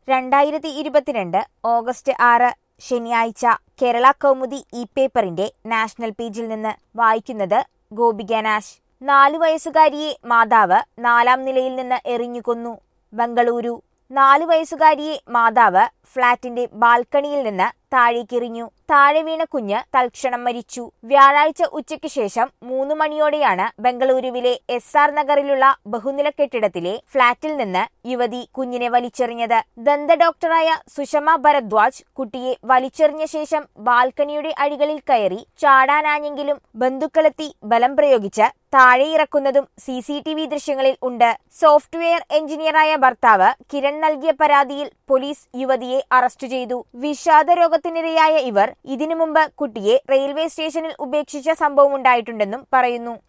രണ്ടായിരത്തി ഇരുപത്തിരണ്ട് ഓഗസ്റ്റ് ആറ് ശനിയാഴ്ച കേരള കൗമുദി ഇ പേപ്പറിന്റെ നാഷണൽ പേജിൽ നിന്ന് വായിക്കുന്നത് ഗോപിക നാശ് നാലു വയസ്സുകാരിയെ മാതാവ് നാലാം നിലയിൽ നിന്ന് എറിഞ്ഞു കൊന്നു ബംഗളൂരു നാലു വയസ്സുകാരിയെ മാതാവ് ഫ്ളാറ്റിന്റെ ബാൽക്കണിയിൽ നിന്ന് താഴേക്കെറിഞ്ഞു താഴെ വീണ കുഞ്ഞ് തൽക്ഷണം മരിച്ചു വ്യാഴാഴ്ച ഉച്ചയ്ക്ക് ശേഷം മൂന്ന് മണിയോടെയാണ് ബംഗളൂരുവിലെ എസ് ആർ നഗറിലുള്ള ബഹുനില കെട്ടിടത്തിലെ ഫ്ളാറ്റിൽ നിന്ന് യുവതി കുഞ്ഞിനെ വലിച്ചെറിഞ്ഞത് ദന്ത ഡോക്ടറായ സുഷമ ഭരദ്വാജ് കുട്ടിയെ വലിച്ചെറിഞ്ഞ ശേഷം ബാൽക്കണിയുടെ അഴികളിൽ കയറി ചാടാനാഞ്ഞെങ്കിലും ബന്ധുക്കളെത്തി ബലം പ്രയോഗിച്ച് താഴെ ഇറക്കുന്നതും സി സി ടി വി ദൃശ്യങ്ങളിൽ ഉണ്ട് സോഫ്റ്റ്വെയർ എഞ്ചിനീയറായ ഭർത്താവ് കിരൺ നൽകിയ പരാതിയിൽ പോലീസ് യുവതിയെ അറസ്റ്റ് ചെയ്തു വിഷാദ രോഗത്തിനിരയായ ഇവർ ഇതിനു മുമ്പ് കുട്ടിയെ റെയിൽവേ സ്റ്റേഷനിൽ ഉപേക്ഷിച്ച സംഭവമുണ്ടായിട്ടുണ്ടെന്നും പറയുന്നു